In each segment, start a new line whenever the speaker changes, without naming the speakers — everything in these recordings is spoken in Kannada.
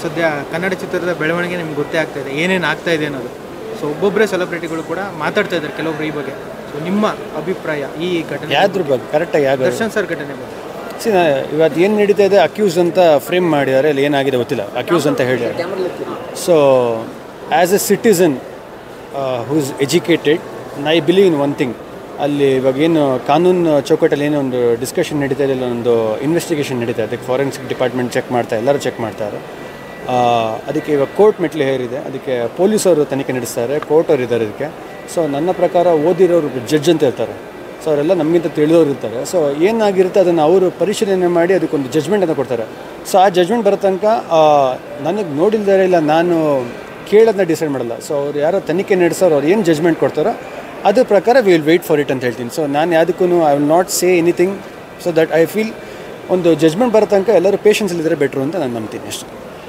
ಸದ್ಯ ಕನ್ನಡ ಚಿತ್ರದ ಬೆಳವಣಿಗೆ ನಿಮ್ಗೆ ಗೊತ್ತೇ ಆಗ್ತಾ ಇದೆ ಏನೇನು ಆಗ್ತಾ ಇದೆ ಅನ್ನೋದು ಸೊ ಒಬ್ಬೊಬ್ಬರೇ ಸೆಲೆಬ್ರಿಟಿಗಳು ಕೂಡ ಮಾತಾಡ್ತಾ ಇದ್ದಾರೆ ಕೆಲವೊಬ್ರು ಈ ಬಗ್ಗೆ ಸೊ ನಿಮ್ಮ ಅಭಿಪ್ರಾಯ ಈ ಘಟನೆ
ಯಾವ್ದ್ರ ಬಗ್ಗೆ ಕರೆಕ್ಟಾಗಿ ಯಾವ್ದು
ದರ್ಶನ್ ಸರ್ ಘಟನೆ ಬಗ್ಗೆ
ಸಿ ಇವತ್ತು ಏನು ನಡೀತಾ ಇದೆ ಅಕ್ಯೂಸ್ ಅಂತ ಫ್ರೇಮ್ ಮಾಡಿದ್ದಾರೆ ಅಲ್ಲಿ ಏನಾಗಿದೆ ಗೊತ್ತಿಲ್ಲ ಅಕ್ಯೂಸ್ ಅಂತ ಹೇಳಿದ್ದಾರೆ so as a citizen who is educated I believe in one thing ಅಲ್ಲಿ ಇವಾಗ ಏನು ಕಾನೂನು ಚೌಕಟ್ಟಲ್ಲಿ ಏನೋ ಒಂದು ಡಿಸ್ಕಷನ್ ನಡೀತಾ ಇದೆ ಇಲ್ಲ ಒಂದು ಇನ್ವೆಸ್ಟಿಗೇಷನ್ ನಡೀತಾ ಇದೆ ಫಾರೆನ್ಸಿಕ್ ಡಿಪಾರ್ಟ್ಮೆಂಟ್ ಚೆಕ್ ಮಾಡ್ತಾ ಎಲ್ಲರೂ ಚೆಕ್ ಮಾಡ್ತಾರೆ ಆ, ಅದಕ್ಕೆ ಇವಾಗ ಕೋರ್ಟ್ ಮೆಟ್ಲು ಹೇರಿದೆ ಅದಕ್ಕೆ ಪೊಲೀಸರು ತನಿಖೆ ನಡೆಸ್ತಾರೆ ಕೋರ್ಟ್ ಅವ್ರು ಇದ್ದಾರೆ ಅದಕ್ಕೆ ಸೊ ನನ್ನ ಪ್ರಕಾರ ಓದಿರೋರು ಜಡ್ಜ್ ಅಂತ ಇರ್ತಾರೆ ಸೊ ಅವರೆಲ್ಲ ನಮಗಿಂತ ತಿಳಿದವ್ರು ಇರ್ತಾರೆ ಸೊ ಏನಾಗಿರುತ್ತೆ ಅದನ್ನು ಅವರು ಪರಿಶೀಲನೆ ಮಾಡಿ ಅದಕ್ಕೊಂದು ಜಜ್ಮೆಂಟನ್ನು ಕೊಡ್ತಾರೆ ಸೊ ಆ ಜಜ್ಮೆಂಟ್ ಬರೋ ತನಕ ನನಗೆ ನೋಡಿಲ್ದರೆ ಇಲ್ಲ ನಾನು ಕೇಳೋದನ್ನ ಡಿಸೈಡ್ ಮಾಡಲ್ಲ ಸೊ ಅವ್ರು ಯಾರೋ ತನಿಖೆ ನಡೆಸೋರು ಅವ್ರು ಏನು ಜಜ್ಮೆಂಟ್ ಕೊಡ್ತಾರೋ ಅದ್ರ ಪ್ರಕಾರ ವಿಲ್ ವೆಯ್ಟ್ ಫಾರ್ ಇಟ್ ಅಂತ ಹೇಳ್ತೀನಿ ಸೊ ನಾನು ಯಾವುದಕ್ಕೂ I will not say anything so that I feel ಒಂದು ಜಜ್ಮೆಂಟ್ ಬರೋ ತನಕ ಎಲ್ಲರೂ ಪೇಷನ್ಸಲ್ಲಿದ್ದರೆ ಬೆಟ್ರು ಅಂತ ನಾನು ನಂಬ್ತೀನಿ ಅಷ್ಟೇ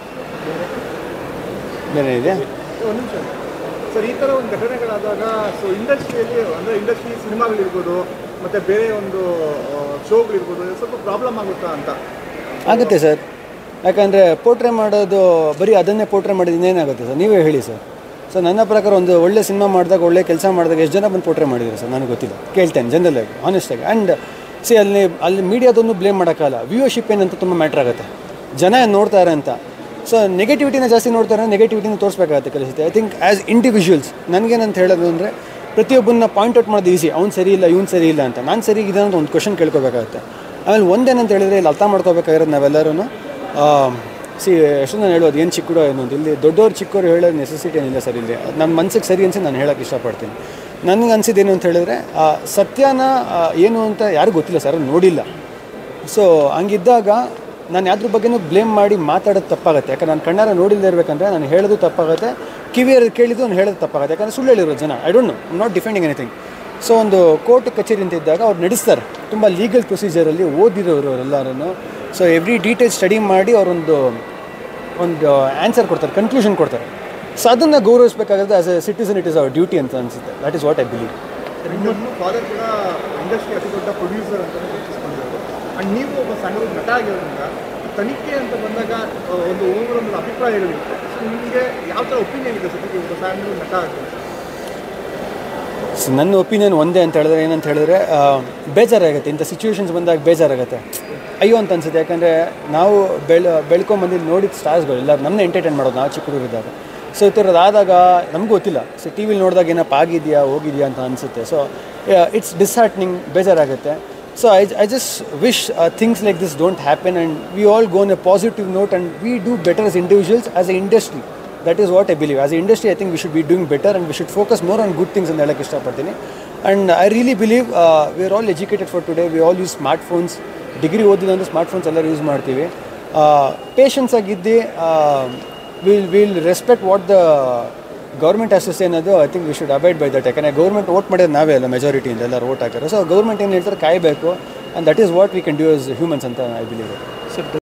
ಬೇರೆ ಇದೆಯಾ
ಒಂದು ನಿಮಿಷ ಸರ್ ಈ ಥರ ಒಂದು ಘಟನೆಗಳಾದಾಗ ಸೊ ಇಂಡಸ್ಟ್ರಿಯಲ್ಲಿ ಅಂದರೆ ಇಂಡಸ್ಟ್ರಿ ಸಿನಿಮಾಗಳಿರ್ಬೋದು ಮತ್ತು ಬೇರೆ ಒಂದು ಶೋಗಳಿರ್ಬೋದು ಸ್ವಲ್ಪ ಪ್ರಾಬ್ಲಮ್ ಆಗುತ್ತಾ ಅಂತ
ಆಗುತ್ತೆ ಸರ್ ಯಾಕಂದರೆ ಪೋಟ್ರೆ ಮಾಡೋದು ಬರೀ ಅದನ್ನೇ ಪೋಟ್ರೆ ಮಾಡಿದ ಇನ್ನೇನಾಗುತ್ತೆ ಸರ್ ನೀವೇ ಹೇಳಿ ಸರ್ ಸೊ ನನ್ನ ಪ್ರಕಾರ ಒಂದು ಒಳ್ಳೆ ಸಿನಿಮಾ ಮಾಡಿದಾಗ ಒಳ್ಳೆ ಕೆಲಸ ಮಾಡಿದಾಗ ಎಷ್ಟು ಜನ ಬಂದು ಪೋಟ್ರೆ ಮಾಡಿದ್ದಾರೆ ಸರ್ ನನಗೆ ಗೊತ್ತಿಲ್ಲ ಕೇಳ್ತೇನೆ ಜನರಲ್ಲಾಗಿ ಆನೆಸ್ಟಾಗಿ ಆ್ಯಂಡ್ ಸಿ ಅಲ್ಲಿ ಅಲ್ಲಿ ಮೀಡಿಯಾದನ್ನು ಬ್ಲೇಮ್ ಮಾಡೋಕ್ಕಲ್ಲ ವ್ಯೂವರ್ಶಿಪ್ ಏನಂತ ತುಂಬ ಮ್ಯಾಟ್ರ್ ಆಗುತ್ತೆ ಜನ ಏನ್ ನೋಡ್ತಾರೆ ಅಂತ ಸೊ ನೆಗೆಟಿವಿಟಿನ ಜಾಸ್ತಿ ನೋಡ್ತಾರೆ ನೆಗೆಟಿವಿಟಿನ ತೋರಿಸ್ಬೇಕಾಗತ್ತೆ ಕೆಲಸತ್ತೆ ಐ ಥಿಂಕ್ ಆ್ಯಸ್ ಇಂಡಿವಿಜುವಲ್ಸ್ ನನಗೇನಂತ ಹೇಳೋದು ಅಂದರೆ ಪ್ರತಿಯೊಬ್ಬನ್ನ ಪಾಯಿಂಟ್ ಔಟ್ ಮಾಡೋದು ಈಸಿ ಅವ್ನು ಸರಿ ಇಲ್ಲ ಇವ್ನು ಸರಿ ಇಲ್ಲ ಅಂತ ನಾನು ಸರಿ ಇದೆ ಅಂತ ಒಂದು ಕ್ವಶನ್ ಕೇಳ್ಕೊಬೇಕಾಗತ್ತೆ ಆಮೇಲೆ ಒಂದೇನಂತ ಹೇಳಿದ್ರೆ ಇಲ್ಲಿ ಅರ್ಥ ಮಾಡ್ಕೋಬೇಕಾಗಿರೋದು ನಾವೆಲ್ಲರೂ ಸಿ ಎಷ್ಟು ನಾನು ಹೇಳೋದು ಏನು ಚಿಕ್ಕಡೋ ಏನು ಅಂತ ಇಲ್ಲಿ ದೊಡ್ಡವ್ರು ಚಿಕ್ಕವ್ರು ಹೇಳೋದು ನೆಸೆಸಿಟಿ ಏನಿಲ್ಲ ಸರ್ ಇಲ್ಲಿ ನನ್ನ ಮನ್ಸಿಗೆ ಸರಿ ಅನ್ಸಿ ನಾನು ಹೇಳೋಕ್ಕೆ ಇಷ್ಟಪಡ್ತೀನಿ ನನಗೆ ಅನ್ಸಿದ್ದು ಏನು ಅಂತ ಹೇಳಿದ್ರೆ ಆ, ಸತ್ಯನ ಆ, ಏನು ಅಂತ ಯಾರಿಗೂ ಗೊತ್ತಿಲ್ಲ ಸರ್ ಅವ್ರು ನೋಡಿಲ್ಲ ಸೊ ಹಂಗಿದ್ದಾಗ ನಾನು ಯಾವ್ದ್ರ ಬಗ್ಗೆನೂ ಬ್ಲೇಮ್ ಮಾಡಿ ಮಾತಾಡೋದು ತಪ್ಪಾಗುತ್ತೆ ಯಾಕಂದ್ರೆ ನಾನು ಕಣ್ಣಾರ ನೋಡಿಲ್ಲದೆ ಇರಬೇಕಂದ್ರೆ ನಾನು ಹೇಳೋದು ತಪ್ಪಾಗುತ್ತೆ ಕಿವಿಯರು ಕೇಳಿದ್ದು ನಾನು ಹೇಳೋದು ತಪ್ಪಾಗುತ್ತೆ ಯಾಕಂದರೆ ಸುಳ್ಳು ಹೇಳಿರೋ ಜನ I don't know I'm not defending anything so ಒಂದು ಕೋರ್ಟ್ ಕಚೇರಿ ಅಂತ ಇದ್ದಾಗ ಅವ್ರು ನಡೆಸ್ತಾರೆ ತುಂಬ ಲೀಗಲ್ ಪ್ರೊಸೀಜರಲ್ಲಿ ಓದಿರೋರು ಅವರೆಲ್ಲರೂ ಸೊ ಎವ್ರಿ ಡೀಟೇಲ್ಸ್ ಸ್ಟಡಿ ಮಾಡಿ ಅವರೊಂದು ಒಂದು ಆನ್ಸರ್ ಕೊಡ್ತಾರೆ ಕನ್ಕ್ಲೂಷನ್ ಕೊಡ್ತಾರೆ ಸೊ ಅದನ್ನು ಗೌರವಿಸಬೇಕಾಗುತ್ತೆ as a citizen it is our duty ಅಂತ ಅನಿಸುತ್ತೆ that is what I believe
ನಿಮ್ಮ ಫಾದರ್ ಕೂಡ ಇಂಡಸ್ಟ್ರಿ ಅತಿ ದೊಡ್ಡ ಪ್ರೊಡ್ಯೂಸರ್ ಅಂತಲೇ ಗುರುತಿಸ್ಕೊಂಡಿರೋದು ಆ್ಯಂಡ್ ನೀವು ಒಬ್ಬ ಸಣ್ಣ ನಟ ಆಗಿರೋದ್ರಿಂದ ತನಿಖೆ ಅಂತ ಬಂದಾಗ ಆ, ಒಂದು ಓವರ್ ಒಂದು ಅಭಿಪ್ರಾಯಗಳಿರುತ್ತೆ ಸೊ ನಿಮಗೆ ಯಾವ ಥರ ಒಪಿನಿಯನ್ ಇದೆ ಸದ್ಯಕ್ಕೆ ಒಬ್ಬ ಸಣ್ಣ ನಟ ಆಗಿ
ಸೊ ನನ್ನ ಒಪಿನಿಯನ್ ಒಂದೇ ಅಂತ ಹೇಳಿದ್ರೆ ಏನಂತ ಹೇಳಿದ್ರೆ ಆ, ಬೇಜಾರಾಗುತ್ತೆ ಇಂಥ ಸಿಚುವೇಶನ್ಸ್ ಬಂದಾಗ ಬೇಜಾರಾಗುತ್ತೆ ಅಯ್ಯೋ ಅಂತ ಅನ್ಸುತ್ತೆ ಯಾಕಂದರೆ ನಾವು ಬೆಳ ಬೆಳ್ಕೊಂಬಂದಿದ್ದು ನೋಡಿದ ಸ್ಟಾರ್ಸ್ಗಳು ಎಲ್ಲ ನಮ್ಮನ್ನ ಎಂಟರ್ಟೈನ್ ಮಾಡೋದು ನಾವು ಚಿಕ್ಕ ಹುಡುಗರಿದ್ದಾಗ ಸೊ ಈ ಥರದ್ದು ಆದಾಗ ನಮಗೂ ಗೊತ್ತಿಲ್ಲ ಸೊ ಟಿ ವಿಲಿ ನೋಡಿದಾಗ ಏನಪ್ಪ ಆಗಿದೆಯಾ ಹೋಗಿದೆಯಾ ಅಂತ ಅನಿಸುತ್ತೆ ಸೊ ಇಟ್ಸ್ ಡಿಸ್ಹಾರ್ಟ್ನಿಂಗ್ ಬೇಜಾರಾಗುತ್ತೆ so I I just wish things like this don't happen and we all gone a positive note and we do better as individuals as a industry that is what I believe as a industry I think we should be doing better and we should focus more on good things ಅಂತ ಹೇಳಕ್ಕೆ ಇಷ್ಟಪಡ್ತೀನಿ and I really believe we are all educated for today we all use smart phones degree ಓದಿದಂದ್ರೆ ಸ್ಮಾರ್ಟ್ ಫೋನ್ಸ್ ಎಲ್ಲರೂ ಯೂಸ್ ಮಾಡ್ತೀವಿ ಪೇಷನ್ಸ್ ಆಗಿದ್ದು will will respect what the government assess ಏನದು I think we should abide by that ಯಾಕಂದರೆ ಗೌರ್ಮೆಂಟ್ ವೋಟ್ ಮಾಡೋದು ನಾವೇ ಅಲ್ಲ ಮೆಜಾರಿಟಿಯಿಂದ ಎಲ್ಲರೂ ವೋಟ್ ಹಾಕಿರೋ ಸೊ ಗೌರ್ಮೆಂಟ್ ಏನು ಹೇಳ್ತಾರೆ ಕಾಯಬೇಕು and that is what we can do as humans ಅಂತ ಐ ಬಿಲೀವ್
ಸರ್